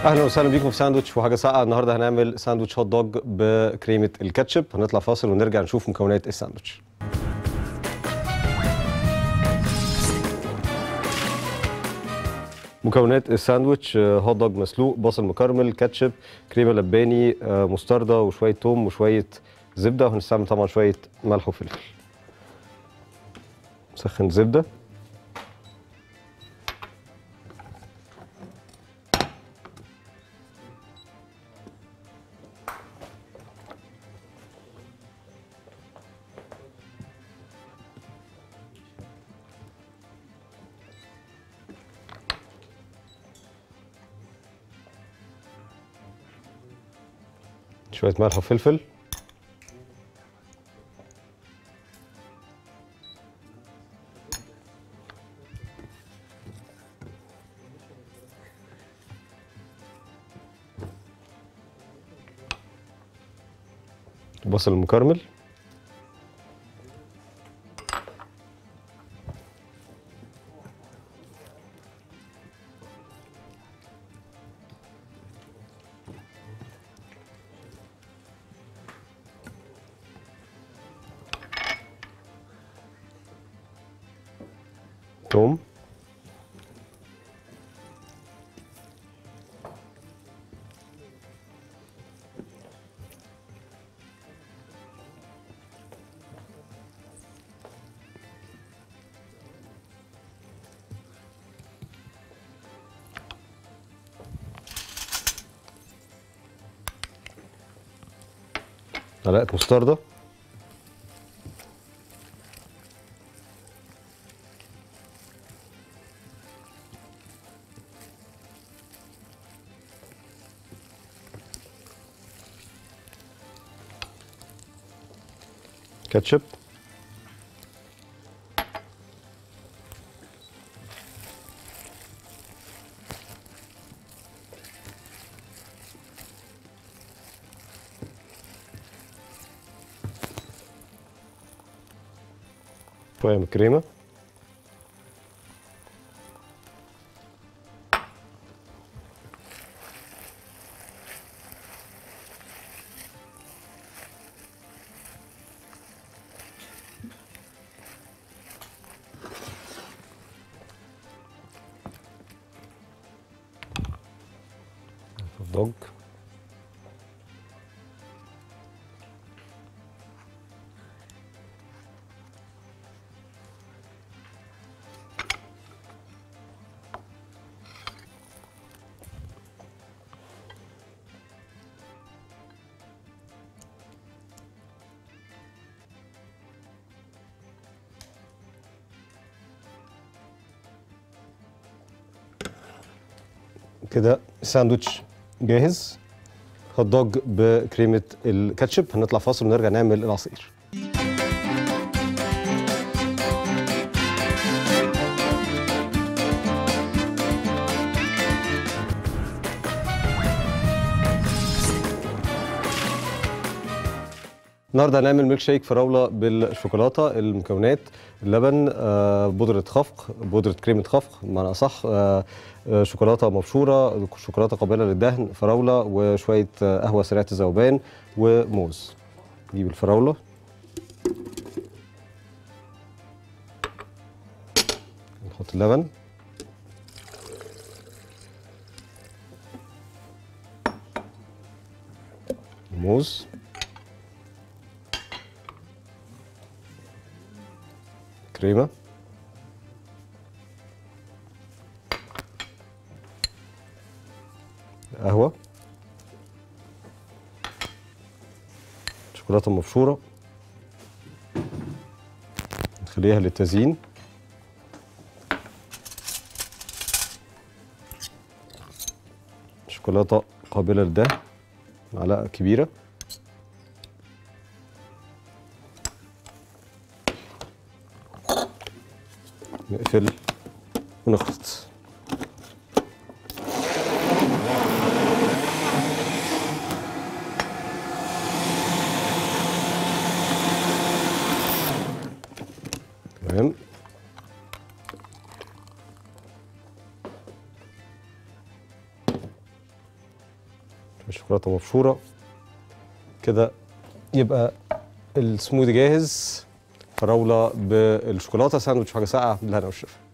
اهلا وسهلا بيكم في ساندوتش وحاجه ساقعه النهارده هنعمل ساندوتش هوت دوج بكريمه الكاتشب هنطلع فاصل ونرجع نشوف مكونات الساندوتش مكونات الساندوتش آه، هوت دوج مسلوق بصل مكرمل كاتشب كريمه لباني آه، مستردة وشويه توم وشويه زبده وهنستعمل طبعا شويه ملح وفلفل نسخن زبده شويه ملح وفلفل بصل المكرمل توم معلقه مستردة كاتشب شوية من الكريمة دوج كده الساندوتش جاهز هوت دوج بكريمه الكاتشب هنطلع فاصل ونرجع نعمل العصير النهارده هنعمل ميلك شيك فراوله بالشوكولاته المكونات اللبن آه، بودره خفق بودره كريمه خفق بمعنى اصح آه، آه، شوكولاته مبشوره شوكولاته قابله للدهن فراوله وشويه آه، قهوه سريعه الذوبان وموز نجيب الفراوله نحط اللبن الموز كريمه قهوه شوكولاته مبشوره نخليها للتزيين شوكولاته قابله للدهن معلقه كبيره نقفل ونخلط تمام شوكولاته مبشوره كده يبقى السموذي جاهز فراوله بالشوكولاته ساندوتش حاجه ساقعه بالهنا والشفا